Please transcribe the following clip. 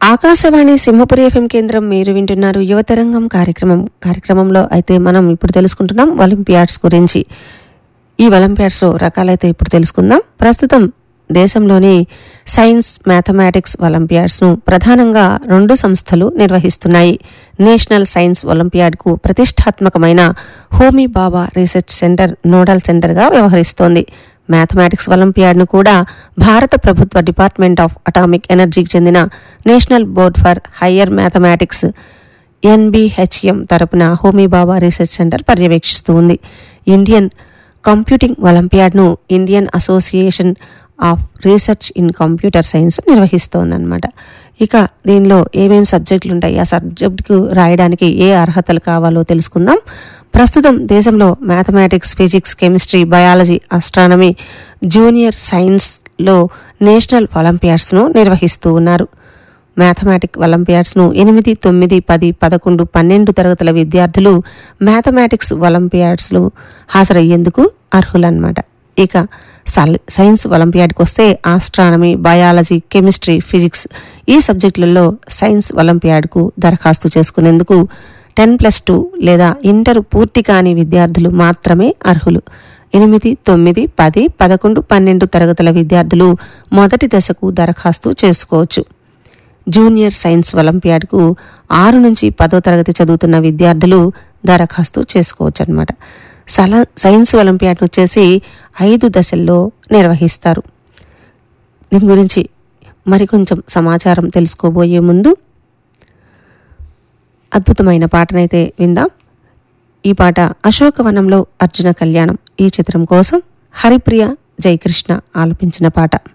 Akashvani Simhapuri FM కేంద్రం మీరు వింటున్నారు యువతరంగం కార్యక్రమం కార్యక్రమంలో అయితే మనం ఇప్పుడు తెలుసుకుంటున్నాం ఒలింపియాడ్స్ గురించి ఈ ఒలింపియాడ్స్ రకాలైతే ఇప్పుడు తెలుసుకుందాం ప్రస్తుతం దేశంలోని సైన్స్ మ్యాథమెటిక్స్ ఒలింపియాడ్స్ను ప్రధానంగా రెండు సంస్థలు నిర్వహిస్తున్నాయి నేషనల్ సైన్స్ ఒలింపియాడ్కు ప్రతిష్టాత్మకమైన Homi Bhabha research centre nodal సెంటర్గా వ్యవహరిస్తోంది మ్యాథమెటిక్స్ ఒలింపియాడ్ను కూడా భారత ప్రభుత్వ డిపార్ట్మెంట్ ఆఫ్ అటామిక్ ఎనర్జీకి చెందిన national board for higher mathematics NBHM తరపున హోమీ బాబా రీసెర్చ్ సెంటర్ పర్యవేక్షిస్తూ ఉంది ఇండియన్ కంప్యూటింగ్ ఒలింపియాడ్ను Indian association of research in computer science నిర్వహిస్తోందన్నమాట ఇక దీనిలో ఏమేమి సబ్జెక్టులు ఉంటాయి ఆ సబ్జెక్టుకు రాయడానికి ఏ అర్హతలు కావాలో తెలుసుకుందాం ప్రస్తుతం దేశంలో mathematics physics chemistry biology astronomy junior సైన్స్లో నేషనల్ ఒలింపియాడ్స్ను నిర్వహిస్తూ ఉన్నారు మ్యాథమెటిక్ ఒలింపియాడ్స్ను ఎనిమిది తొమ్మిది పది పదకొండు పన్నెండు తరగతుల విద్యార్థులు మ్యాథమెటిక్స్ ఒలింపియాడ్స్లు హాజరయ్యేందుకు అర్హులన్నమాట ఇక సల్ సైన్స్ ఒలింపియాడ్కి వస్తే ఆస్ట్రానమీ బయాలజీ కెమిస్ట్రీ ఫిజిక్స్ ఈ సబ్జెక్టులలో సైన్స్ ఒలింపియాడ్కు దరఖాస్తు చేసుకునేందుకు టెన్ ప్లస్ టూ లేదా ఇంటర్ పూర్తి కాని విద్యార్థులు మాత్రమే అర్హులు ఎనిమిది తొమ్మిది పది పదకొండు పన్నెండు తరగతుల విద్యార్థులు మొదటి దశకు దరఖాస్తు చేసుకోవచ్చు జూనియర్ సైన్స్ ఒలింపియాడ్కు ఆరు నుంచి పదో తరగతి చదువుతున్న విద్యార్థులు దరఖాస్తు చేసుకోవచ్చు అనమాట సల సైన్స్ ఒలింపియాడ్ వచ్చేసి ఐదు దశల్లో నిర్వహిస్తారు దీని గురించి మరికొంచెం సమాచారం తెలుసుకోబోయే ముందు అద్భుతమైన పాటనైతే విందాం ఈ పాట అశోకవనంలో అర్జున కళ్యాణం ఈ చిత్రం కోసం హరిప్రియ జయకృష్ణ ఆలపించిన పాట